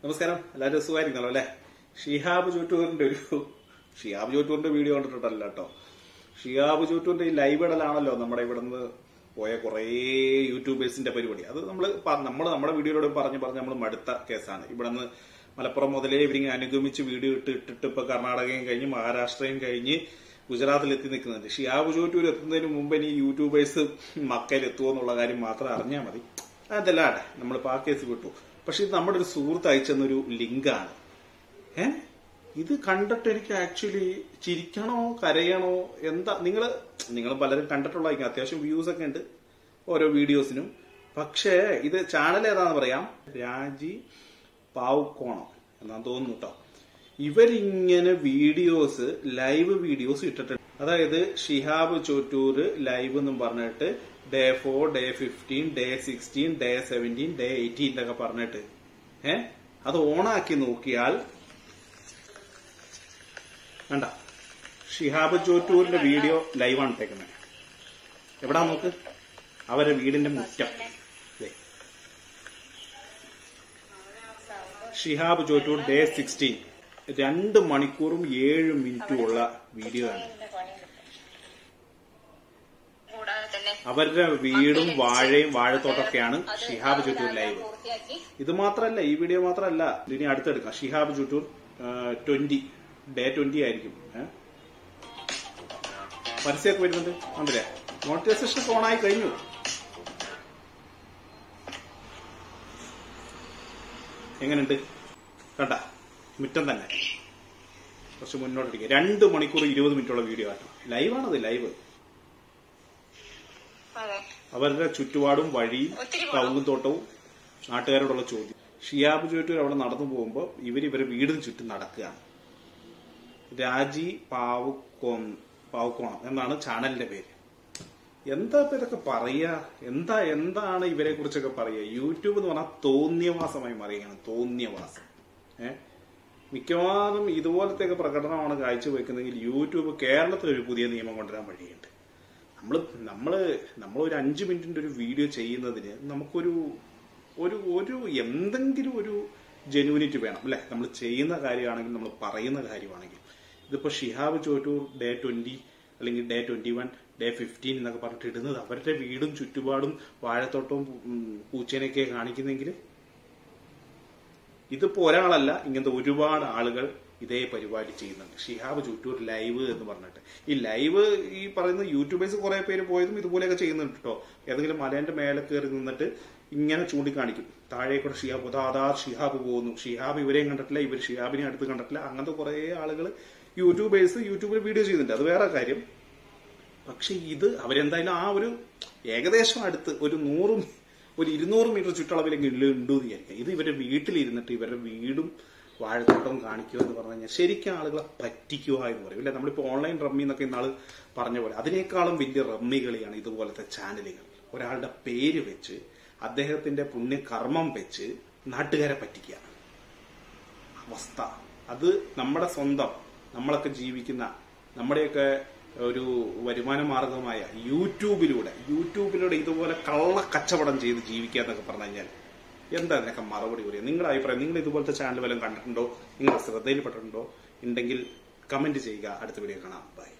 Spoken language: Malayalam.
നമസ്കാരം എല്ലാവരും സുഖമായിരിക്കണല്ലോ അല്ലെ ഷിഹാബ് ചൂട്ടൂറിന്റെ ഒരു ഷിഹാബ് ചൂട്ടൂറിന്റെ വീഡിയോ കണ്ടിട്ടുണ്ടല്ലോ കേട്ടോ ഷിഹാബ് ചൂട്ടൂറിന്റെ ഈ ലൈവ് ഇടലാണല്ലോ നമ്മുടെ ഇവിടെ നിന്ന് പോയ കുറേ യൂട്യൂബേഴ്സിന്റെ പരിപാടി അത് നമ്മൾ നമ്മൾ നമ്മുടെ വീഡിയോയിലൂടെ പറഞ്ഞ് പറഞ്ഞ് നമ്മൾ മടുത്ത കേസാണ് ഇവിടെ നിന്ന് മലപ്പുറം മുതലേ ഇവരിങ്ങനെ അനുഗമിച്ച് വീഡിയോ ഇട്ട് ഇട്ടിട്ട് ഇപ്പൊ കർണാടകയും കഴിഞ്ഞ് മഹാരാഷ്ട്രയും കഴിഞ്ഞ് ഗുജറാത്തിൽ എത്തി നിൽക്കുന്നുണ്ട് ഷിയാബ് ചൂറ്റൂർ എത്തുന്നതിന് മുമ്പ് ഇനി യൂട്യൂബേഴ്സ് മക്കയിൽ എത്തുമോ എന്നുള്ള കാര്യം മാത്രം അറിഞ്ഞാൽ മതി അതല്ല നമ്മൾ ആ കേസ് വിട്ടു പക്ഷെ ഇത് നമ്മുടെ ഒരു സുഹൃത്ത് അയച്ചെന്നൊരു ലിങ്കാണ് ഏ ഇത് കണ്ടിട്ട് എനിക്ക് ആക്ച്വലി ചിരിക്കണോ കരയണോ എന്താ നിങ്ങൾ നിങ്ങൾ പലരും കണ്ടിട്ടുള്ളതായിരിക്കും അത്യാവശ്യം വ്യൂസ് ഒക്കെ ഉണ്ട് ഓരോ വീഡിയോസിനും പക്ഷേ ഇത് ചാനൽ ഏതാന്ന് പറയാം രാജി പാവുക്കോണം എന്നാന്ന് തോന്നുന്നു കേട്ടോ ഇവരിങ്ങനെ വീഡിയോസ് ലൈവ് വീഡിയോസ് ഇട്ടിട്ടുണ്ട് അതായത് ഷിഹാബ് ചോറ്റൂർ ലൈവ് എന്നും പറഞ്ഞിട്ട് day four day fifteen day sixteen day seventeen day eighteen എന്നൊക്കെ പറഞ്ഞിട്ട് ഏ അത് ഓണാക്കി നോക്കിയാൽ വേണ്ട ഷിഹാബ് ചോറ്റൂരിന്റെ വീഡിയോ ലൈവാണ് ഇട്ടേക്കുന്നത് എവിടാ നോക്ക് അവരെ വീടിന്റെ മുറ്റം ദേ. ഷിഹാബ് ചോറ്റൂർ ഡേ സിക്സ്റ്റീൻ രണ്ട് മണിക്കൂറും ഏഴ് മിനിറ്റും ഉള്ള വീഡിയോ ആണ് കൂടാതെ തന്നെ അവരുടെ വീടും വാഴയും വാഴത്തോട്ടൊക്കെയാണ് ഷിഹാബ് ചുറ്റൂർ ലൈവ് പൂർത്തിയാക്കി ഇത് മാത്രമല്ല ഈ വീഡിയോ മാത്രമല്ല ഇനി അടുത്തെടുക്കാം Shihab Chottur twenty day twenty ആയിരിക്കും ഏ? പരസ്യമൊക്കെ വരുന്നുണ്ട് ഉണ്ടല്ലേ മോണിറ്റൈസേഷൻ ഒക്കെ ഓണായി കഴിഞ്ഞു എങ്ങനെയുണ്ട് കണ്ട മുറ്റം തന്നെ കുറച്ച് മുന്നോട്ടിരിക്കുക രണ്ട് മണിക്കൂർ ഇരുപത് മിനിറ്റുള്ള വീഡിയോ ആട്ടോ ലൈവാണത് ലൈവ് അതെ അവരുടെ ചുറ്റുപാടും വഴിയും ഒത്തിരി കവുങ്ങുത്തോട്ടവും നാട്ടുകാരോടുള്ള ചോദ്യം ഷിയാബ് ചുറ്റൂർ അവിടെ നടന്നു പോകുമ്പോൾ ഇവർ ഇവരെ വീടിന് ചുറ്റും നടക്കുകയാണ് രാജി പാവുക്കോം പാവുക്കോണം എന്നാണ് ചാനലിന്റെ പേര് എന്താ ഇപ്പൊ ഇതൊക്കെ പറയുക എന്താ എന്താണ് ഇവരെ കുറിച്ചൊക്കെ പറയുക യൂട്യൂബ് എന്ന് പറഞ്ഞാൽ തോന്നിയവാസമായി മാറിയാണ് തോന്നിയവാസം ഏ മിക്കവാറും ഇതുപോലത്തെയൊക്കെ പ്രകടനമാണ് കാഴ്ചവെക്കുന്നതെങ്കിൽ യൂട്യൂബ് കേരളത്തിൽ ഒരു പുതിയ നിയമം കൊണ്ടുവരാൻ വഴിയുണ്ട് നമ്മള് നമ്മള് നമ്മൾ ഒരു അഞ്ചു മിനിറ്റിന്റെ ഒരു വീഡിയോ ചെയ്യുന്നതിന് നമുക്കൊരു ഒരു ഒരു എന്തെങ്കിലും ഒരു ജെനുവിനിറ്റി വേണം അല്ലെ നമ്മൾ ചെയ്യുന്ന കാര്യമാണെങ്കിൽ നമ്മൾ പറയുന്ന കാര്യമാണെങ്കിൽ ഇതിപ്പോ ഷിഹാബ് ചോറ്റൂർ ഡേ ട്വന്റി അല്ലെങ്കിൽ day twenty one day fifteen എന്നൊക്കെ പറഞ്ഞിട്ട് ഇടുന്നത് അവരുടെ വീടും ചുറ്റുപാടും വാഴത്തോട്ടവും ഉം, പൂച്ചേനെയൊക്കെ കാണിക്കുന്നെങ്കിൽ ഇതിപ്പോ ഒരാളല്ല ഇങ്ങനത്തെ ഒരുപാട് ആളുകൾ ഇതേ പരിപാടി ചെയ്യുന്നുണ്ട് ഷിഹാബ് ചുറ്റൂർ ലൈവ് എന്ന് പറഞ്ഞിട്ട് ഈ ലൈവ് ഈ പറയുന്ന യൂട്യൂബേഴ്സ് കുറെ പേര് പോയതും ഇതുപോലെയൊക്കെ ചെയ്യുന്നുണ്ട് കേട്ടോ ഏതെങ്കിലും മലേന്റെ മേലെ കയറി നിന്നിട്ട് ഇങ്ങനെ ചൂണ്ടിക്കാണിക്കും താഴെ കൂടെ ഷിഹാബ് പോകുന്നു അതാ ഷിഹാബ് പോകുന്നു ഷിഹാബ് ഇവരെയും കണ്ടിട്ടില്ല ഇവർ ഷിഹാബിനെ അടുത്ത് കണ്ടിട്ടില്ല അങ്ങനത്തെ കുറെ ആളുകൾ യൂട്യൂബേഴ്സ് യൂട്യൂബിൽ വീഡിയോ ചെയ്യുന്നുണ്ട് അത് വേറെ കാര്യം പക്ഷെ ഇത് അവരെന്തായാലും ആ ഒരു ഏകദേശം അടുത്ത് ഒരു നൂറും ഒരു ഇരുന്നൂറ് മീറ്റർ ചുറ്റളവിലെങ്കിലും ഉണ്ട് എന്ന് വിചാരിക്കാം ഇത് ഇവരുടെ വീട്ടിലിരുന്നിട്ട് ഇവരുടെ വീടും വാഴത്തോട്ടവും കാണിക്കുക എന്ന് പറഞ്ഞു കഴിഞ്ഞാൽ ശരിക്കും ആളുകളെ പറ്റിക്കുക എന്ന് പറയും അല്ലെ നമ്മളിപ്പോ ഓൺലൈൻ റമ്മി എന്നൊക്കെ ഇന്നാള് പറഞ്ഞ പോലെ അതിനേക്കാളും വലിയ റമ്മി കളിയാണ് ഇതുപോലത്തെ ചാനലുകൾ ഒരാളുടെ പേര് വെച്ച് അദ്ദേഹത്തിന്റെ പുണ്യകർമ്മം വെച്ച് നാട്ടുകാരെ പറ്റിക്കുക അവസ്ഥ അത് നമ്മുടെ സ്വന്തം നമ്മളൊക്കെ ജീവിക്കുന്ന നമ്മുടെയൊക്കെ ഒരു വരുമാന മാർഗമായ യൂട്യൂബിലൂടെ യൂട്യൂബിലൂടെ ഇതുപോലെ കള്ള കച്ചവടം ചെയ്ത് ജീവിക്കുക എന്നൊക്കെ പറഞ്ഞു കഴിഞ്ഞാൽ എന്താ ഇതിനൊക്കെ മറുപടി പറയുക നിങ്ങളുടെ അഭിപ്രായം നിങ്ങൾ ഇതുപോലത്തെ ചാനൽ വല്ലതും കണ്ടിട്ടുണ്ടോ നിങ്ങൾ ശ്രദ്ധയിൽപ്പെട്ടിട്ടുണ്ടോ ഉണ്ടെങ്കിൽ കമന്റ് ചെയ്യുക അടുത്ത വീഡിയോ കാണാം ബൈ